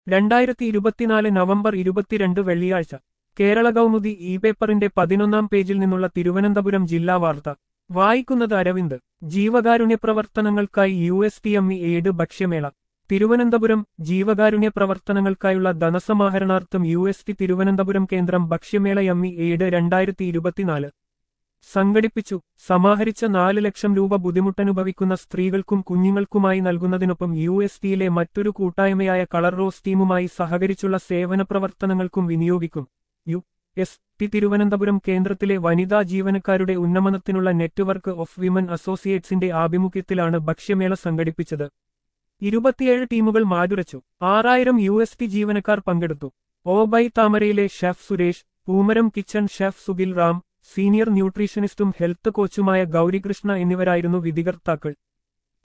രണ്ടായിരത്തി ഇരുപത്തിനാല് നവംബർ ഇരുപത്തിരണ്ട് വെള്ളിയാഴ്ച കേരള കൗമുദി ഇ പേപ്പറിന്റെ പതിനൊന്നാം പേജിൽ നിന്നുള്ള തിരുവനന്തപുരം ജില്ലാ വാർത്ത വായിക്കുന്നത് അരവിന്ദ് ജീവകാരുണ്യ പ്രവർത്തനങ്ങൾക്കായി U S T M E aid ഭക്ഷ്യമേള തിരുവനന്തപുരം ജീവകാരുണ്യ പ്രവർത്തനങ്ങൾക്കായുള്ള ധനസമാഹരണാർത്ഥം യു എസ് ടി തിരുവനന്തപുരം കേന്ദ്രം ഭക്ഷ്യമേള എം ഇ എയ്ഡ് രണ്ടായിരത്തി ഇരുപത്തിനാല് സംഘടിപ്പിച്ചു സമാഹരിച്ച നാല് ലക്ഷം രൂപ ബുദ്ധിമുട്ടനുഭവിക്കുന്ന സ്ത്രീകൾക്കും കുഞ്ഞുങ്ങൾക്കുമായി നൽകുന്നതിനൊപ്പം യു എസ് ടിയിലെ മറ്റൊരു കൂട്ടായ്മയായ കളർ റോസ് ടീമുമായി സഹകരിച്ചുള്ള സേവന പ്രവർത്തനങ്ങൾക്കും വിനിയോഗിക്കും യു എസ് ടി തിരുവനന്തപുരം കേന്ദ്രത്തിലെ വനിതാ ജീവനക്കാരുടെ ഉന്നമനത്തിനുള്ള നെറ്റ്വർക്ക് ഓഫ് വിമൻ അസോസിയേറ്റ്സിന്റെ ആഭിമുഖ്യത്തിലാണ് ഭക്ഷ്യമേള സംഘടിപ്പിച്ചത് ഇരുപത്തിയേഴ് ടീമുകൾ മാതുരച്ചു ആറായിരം യു എസ് ടി ജീവനക്കാർ പങ്കെടുത്തു ഓബൈ താമരയിലെ chef Suresh Poomaram kitchen chef Sugil Ram senior ന്യൂട്രീഷനിസ്റ്റും ഹെൽത്ത് കോച്ചുമായ ഗൗരികൃഷ്ണ എന്നിവരായിരുന്നു വിധികർത്താക്കൾ